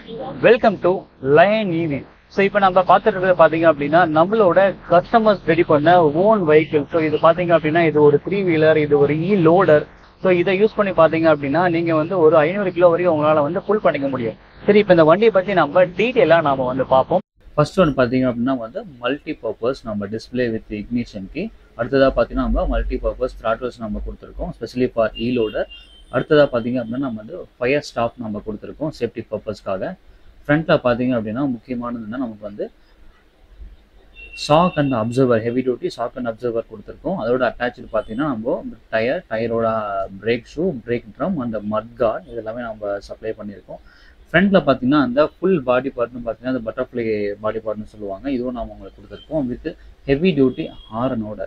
welcome to Lion EV so இப்போ நம்ம பார்த்துட்டு இருக்கிறது பார்த்தீங்க அப்படின்னா நம்மளோட கஸ்டமர்ஸ் ரெடி பண்ண ஓன் வெஹிக்கிள் ஸோ இது பார்த்தீங்க அப்படின்னா இது ஒரு த்ரீ வீலர் இது ஒரு இ லோடர் ஸோ இதை யூஸ் பண்ணி பார்த்தீங்க அப்படின்னா நீங்கள் வந்து ஒரு ஐநூறு கிலோ வரைக்கும் உங்களால் வந்து ஃபுல் பண்ணிக்க முடியும் சரி இப்போ இந்த வண்டியை பற்றி நம்ம டீட்டெயிலாக நாம வந்து பார்ப்போம் ஃபர்ஸ்ட் ஒன்று பார்த்தீங்க அப்படின்னா வந்து மல்டி பர்பஸ் நம்ம டிஸ்பிளே வித் இக்னிஷன்க்கு அடுத்ததாக பார்த்தீங்கன்னா நம்ம மல்டி பர்பஸ் த்ராட்டல்ஸ் நம்ம கொடுத்துருக்கோம் ஸ்பெஷலி ஃபார் இ லோடர் அடுத்ததாக பார்த்தீங்க அப்படின்னா நம்ம வந்து ஃபயர் ஸ்டாப் நம்ம கொடுத்துருக்கோம் சேஃப்டி பர்பஸ்க்காக ஃப்ரண்ட்டில் பார்த்தீங்க அப்படின்னா முக்கியமானதுன்னா நமக்கு வந்து shock and absorber heavy duty shock and absorber கொடுத்துருக்கோம் அதோட அட்டாச்சு பார்த்தீங்கன்னா நம்ம டயர் டயரோட பிரேக் ஷூ பிரேக் ட்ரம் அந்த மட் கார்டு இது எல்லாமே நம்ம சப்ளை பண்ணியிருக்கோம் ஃப்ரண்ட்டில் பார்த்தீங்கன்னா அந்த ஃபுல் பாடி பார்ட்னு பார்த்தீங்கன்னா அந்த பட்டர்ஃப்ளை பாடி பார்ட்னு சொல்லுவாங்க இதுவும் நாம உங்களுக்கு கொடுத்துருக்கோம் வித் ஹெவி டியூட்டி ஹாரனோட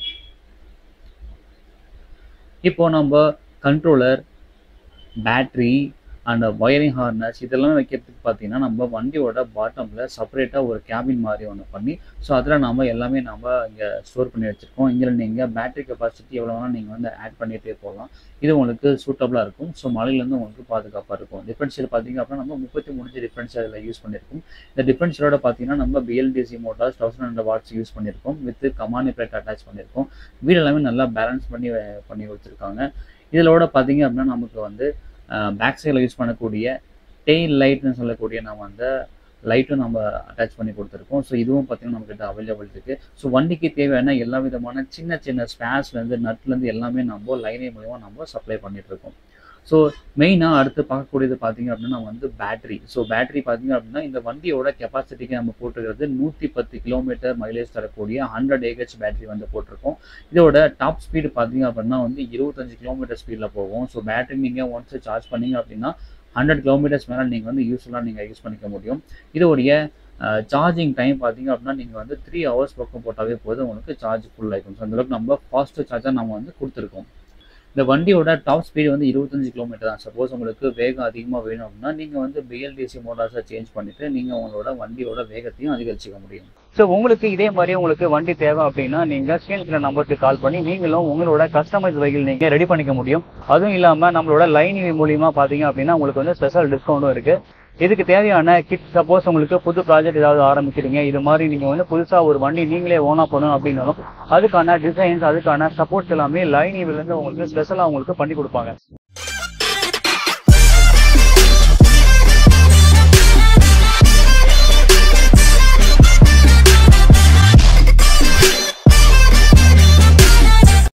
இப்போ நம்ம controller battery and wiring harness இதெல்லாம் வைக்கிறதுக்கு பார்த்தீங்கன்னா நம்ம வண்டியோட பாட்டமில் செப்பரேட்டாக ஒரு கேபின் மாதிரி ஒன்று பண்ணி ஸோ அதில் நம்ம எல்லாமே நம்ம இங்கே ஸ்டோர் பண்ணி வச்சுருக்கோம் இதில் நீங்கள் பேட்டரி கெப்பாசிட்டி எவ்வளோ வேணால் நீங்கள் வந்து ஆட் பண்ணிகிட்டே போகலாம் இது உங்களுக்கு சூட்டபுளாக இருக்கும் ஸோ மழையிலேருந்து உங்களுக்கு பாதுகாப்பாக இருக்கும் டிஃபரன்ஷியல் பார்த்தீங்க அப்படின்னா நம்ம முப்பத்தி மூணு டிஃபரன்ஸ் அதில் யூஸ் பண்ணியிருக்கோம் இந்த டிஃபரன்ஷியலோட பார்த்தீங்கன்னா நம்ம BLDC motors thousand hundred watts use பண்ணியிருக்கோம் வித் கமானி பிளேட் அட்டாச் பண்ணியிருக்கோம் வீடு எல்லாமே நல்லா பேலன்ஸ் பண்ணி வ- பண்ணி வச்சுருக்காங்க இதிலோட பார்த்தீங்க அப்படின்னா நமக்கு வந்து பேக் சைடில் யூஸ் பண்ணக்கூடிய டெயில் லைட்னு சொல்லக்கூடிய நம்ம அந்த லைட்டும் நம்ம அட்டாச் பண்ணி கொடுத்துருக்கோம் ஸோ இதுவும் பார்த்தீங்கன்னா நம்மக்கிட்ட அவைலபிள் இருக்குது ஸோ வண்டிக்கு தேவையான எல்லா விதமான சின்ன சின்ன ஸ்பேர்ஸ்லேருந்து நட்லேருந்து எல்லாமே நம்ம லைனே மூலியமாக நம்ம சப்ளை பண்ணிட்டு இருக்கோம் ஸோ மெயினாக அடுத்து பார்க்கக்கூடியது பார்த்தீங்க அப்படின்னா நம்ம வந்து பேட்டரி ஸோ பேட்டரி பார்த்தீங்க அப்படின்னா இந்த வண்டியோட கெப்பாசிட்டிக்கு நம்ம போட்டுக்கிறது நூற்றி பத்து கிலோமீட்டர் மைலேஜ் தரக்கூடிய ஹண்ட்ரட் ஏஹெச் பேட்டரி வந்து போட்டிருக்கோம் இதோட டாப் ஸ்பீடு பார்த்தீங்க அப்படின்னா வந்து இருபத்தஞ்சு கிலோமீட்டர் ஸ்பீடில் போகும் ஸோ பேட்டரி நீங்கள் ஒன்ஸ் சார்ஜ் பண்ணீங்க அப்படின்னா ஹண்ட்ரட் கிலோமீட்டர்ஸ் மேலே நீங்கள் வந்து யூஸ்ஃபுல்லாக நீங்கள் யூஸ் பண்ணிக்க முடியும் இதோடைய சார்ஜிங் டைம் பார்த்தீங்க அப்படின்னா நீங்கள் வந்து த்ரீ ஹவர்ஸ் பக்கம் போட்டாவே போதும் உங்களுக்கு சார்ஜ் ஃபுல் ஆகிக்கும் ஸோ அந்தளவுக்கு நம்ம ஃபாஸ்ட் சார்ஜாக நம்ம வந்து கொடுத்துருக்கோம் இந்த வண்டியோட டாப் ஸ்பீடு வந்து இருபத்தஞ்சு கிலோமீட்டர் தான் சப்போஸ் உங்களுக்கு வேகம் அதிகமாக வேணும் அப்படின்னா நீங்கள் வந்து பிஎல்டிசி மோட்டார்ஸை சேஞ்ச் பண்ணிவிட்டு நீங்கள் உங்களோட வண்டியோட வேகத்தையும் அதிகரிச்சிக்க முடியும் ஸோ உங்களுக்கு இதே மாதிரி உங்களுக்கு வண்டி தேவை அப்படின்னா நீங்கள் ஸ்க்ரீன் நம்பருக்கு கால் பண்ணி நீங்களும் உங்களோட கஸ்டமைஸ் வெஹிக்கிள் நீங்கள் ரெடி பண்ணிக்க முடியும் அதுவும் இல்லாமல் நம்மளோட லைன் மூலியமா பார்த்தீங்க அப்படின்னா உங்களுக்கு வந்து ஸ்பெஷல் டிஸ்கவுண்ட்டும் இருக்கு இதுக்கு தேவையான கிட் சப்போஸ் உங்களுக்கு புது ப்ராஜெக்ட் ஏதாவது ஆரம்பிக்கிறீங்க இது மாதிரி நீங்கள் வந்து புதுசாக ஒரு வண்டி நீங்களே ஓனாக பண்ணணும் அப்படின்னாலும் அதுக்கான டிசைன்ஸ் அதுக்கான சப்போர்ட்ஸ் எல்லாமே லைன் இருந்து உங்களுக்கு ஸ்பெஷலாக உங்களுக்கு பண்ணி கொடுப்பாங்க